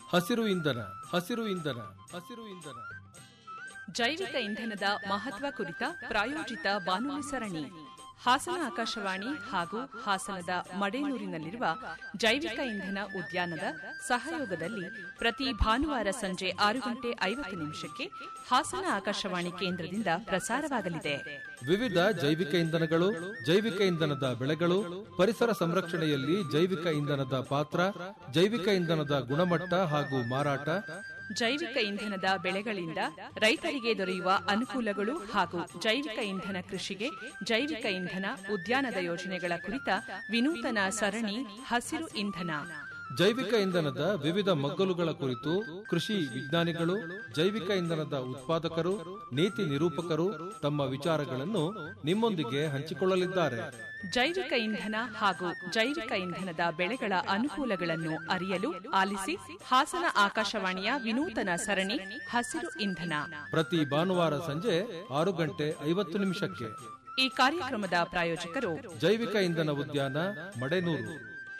ಹಸಿರು ಇಂಧನ ಹಸಿರು ಇಂಧನ ಹಸಿರು ಇಂಧನ ಜೈವಿಕ ಇಂಧನದ ಮಹತ್ವ ಕುರಿತ ಪ್ರಾಯೋಜಿತ ಬಾನುಲಿ ಸರಣಿ ಹಾಸನ ಆಕಾಶವಾಣಿ ಹಾಗೂ ಹಾಸನದ ಮಡೇನೂರಿನಲ್ಲಿರುವ ಜೈವಿಕ ಇಂಧನ ಉದ್ಯಾನದ ಸಹಯೋಗದಲ್ಲಿ ಪ್ರತಿ ಭಾನುವಾರ ಸಂಜೆ ಆರು ಗಂಟೆ ಐವತ್ತು ನಿಮಿಷಕ್ಕೆ ಹಾಸನ ಆಕಾಶವಾಣಿ ಕೇಂದ್ರದಿಂದ ಪ್ರಸಾರವಾಗಲಿದೆ ವಿವಿಧ ಜೈವಿಕ ಇಂಧನಗಳು ಜೈವಿಕ ಇಂಧನದ ಬೆಳೆಗಳು ಪರಿಸರ ಸಂರಕ್ಷಣೆಯಲ್ಲಿ ಜೈವಿಕ ಇಂಧನದ ಪಾತ್ರ ಜೈವಿಕ ಇಂಧನದ ಗುಣಮಟ್ಟ ಹಾಗೂ ಮಾರಾಟ ಜೈವಿಕ ಇಂಧನದ ಬೆಳೆಗಳಿಂದ ರೈತರಿಗೆ ದೊರೆಯುವ ಅನುಕೂಲಗಳು ಹಾಗೂ ಜೈವಿಕ ಇಂಧನ ಕೃಷಿಗೆ ಜೈವಿಕ ಇಂಧನ ಉದ್ಯಾನದ ಯೋಜನೆಗಳ ಕುರಿತ ವಿನೂತನ ಸರಣಿ ಹಸಿರು ಇಂಧನ ಜೈವಿಕ ಇಂಧನದ ವಿವಿಧ ಮಗ್ಗಲುಗಳ ಕುರಿತು ಕೃಷಿ ವಿಜ್ಞಾನಿಗಳು ಜೈವಿಕ ಇಂಧನದ ಉತ್ಪಾದಕರು ನೀತಿ ನಿರೂಪಕರು ತಮ್ಮ ವಿಚಾರಗಳನ್ನು ನಿಮ್ಮೊಂದಿಗೆ ಹಂಚಿಕೊಳ್ಳಲಿದ್ದಾರೆ ಜೈವಿಕ ಇಂಧನ ಹಾಗೂ ಜೈವಿಕ ಇಂಧನದ ಬೆಳೆಗಳ ಅನುಕೂಲಗಳನ್ನು ಅರಿಯಲು ಆಲಿಸಿ ಹಾಸನ ಆಕಾಶವಾಣಿಯ ವಿನೂತನ ಸರಣಿ ಹಸಿರು ಇಂಧನ ಪ್ರತಿ ಭಾನುವಾರ ಸಂಜೆ ಆರು ಗಂಟೆ ಐವತ್ತು ನಿಮಿಷಕ್ಕೆ ಈ ಕಾರ್ಯಕ್ರಮದ ಪ್ರಾಯೋಜಕರು ಜೈವಿಕ ಇಂಧನ ಉದ್ಯಾನ ಮಡೆನೂರು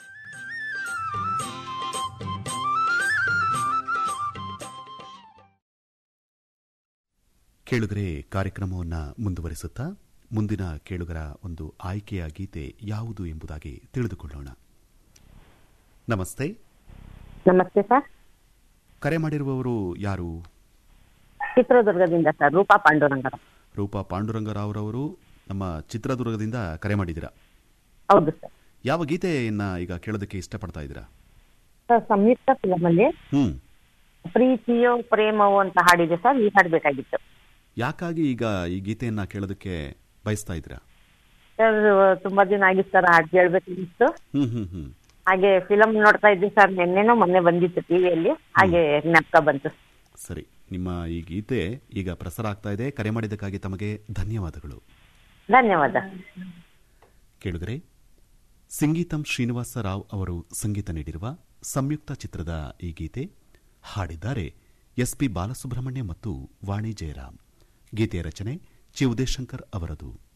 ಕೇಳುಗರೆ ಕಾರ್ಯಕ್ರಮವನ್ನು ಮುಂದುವರಿಸುತ್ತಾ ಮುಂದಿನ ಕೇಳುಗರ ಒಂದು ಆಯ್ಕೆಯ ಗೀತೆ ಯಾವುದು ಎಂಬುದಾಗಿ ತಿಳಿದುಕೊಳ್ಳೋಣ ನಮಸ್ತೆ ನಮಸ್ತೆ ಸರ್ ಕರೆ ಮಾಡಿರುವವರು ಯಾರು ಚಿತ್ರದುರ್ಗದಿಂದ ಸರ್ ರೂಪಾ ಪಾಂಡುರಂಗರ ರೂಪಾ ಪಾಂಡುರಂಗರಾವ್ರವರು ನಮ್ಮ ಚಿತ್ರದುರ್ಗದಿಂದ ಕರೆ ಮಾಡಿದ್ದೀರಾ ಹೌದು ಸರ್ ಯಾವ ಗೀತೆಯನ್ನ ಈಗ ಕೇಳೋದಕ್ಕೆ ಇಷ್ಟಪಡ್ತಾ ಇದ್ದೀರಾ ಸರ್ ಸಂಯುಕ್ತ ಫಿಲಮ್ ಅಲ್ಲಿ ಹ್ಮ್ ಪ್ರೀತಿಯೋ ಪ್ರೇಮವೋ ಅಂತ ಹಾಡಿದೆ ಸರ್ ಈ ಹಾಡ್ ಬೇಕಾಗಿತ್ತು ಯಾಕಾಗಿ ಈಗ ಈ ಗೀತೆಯನ್ನ ಕೇಳೋದಕ್ಕೆ ಬಯಸ್ತಾ ಇದ್ದೀರಾ ಸರ್ ತುಂಬಾ ದಿನ ಆಗಿತ್ತು ಸರ್ ಹಾಡ್ ಕೇಳ್ಬೇಕಿತ್ತು ಹ್ಮ್ ಹ್ಮ್ ಹ್ಮ್ ಹಾಗೆ ಫಿಲಮ್ ನೋಡ್ತಾ ಇದ್ವಿ ಸರ್ ನಿನ್ನೆನೋ ಮೊನ್ನೆ ಬಂದಿತ್ತು ಟಿವಿಯಲ್ಲಿ ಹಾಗೆ ಜ್ಞಾಪಕ ಬಂತು ಸರಿ ನಿಮ್ಮ ಈ ಗೀತೆ ಈಗ ಪ್ರಸಾರ ಆಗ್ತಾ ಇದೆ ಕರೆ ಮಾಡಿದ್ದಕ್ಕಾಗಿ ತಮಗೆ ಧನ್ಯವಾದಗಳು ಧನ್ಯವಾದ ಕೇಳುಗರೆ ಸಂಗೀತಂ ಶ್ರೀನಿವಾಸ ರಾವ್ ಅವರು ಸಂಗೀತ ನೀಡಿರುವ ಸಂಯುಕ್ತ ಚಿತ್ರದ ಈ ಗೀತೆ ಹಾಡಿದ್ದಾರೆ ಎಸ್ಪಿ ಬಾಲಸುಬ್ರಹ್ಮಣ್ಯ ಮತ್ತು ವಾಣಿ ಜಯರಾಮ್ ಗೀತೆಯ ರಚನೆ ಚಿ ಉದಯಶಂಕರ್ ಅವರದು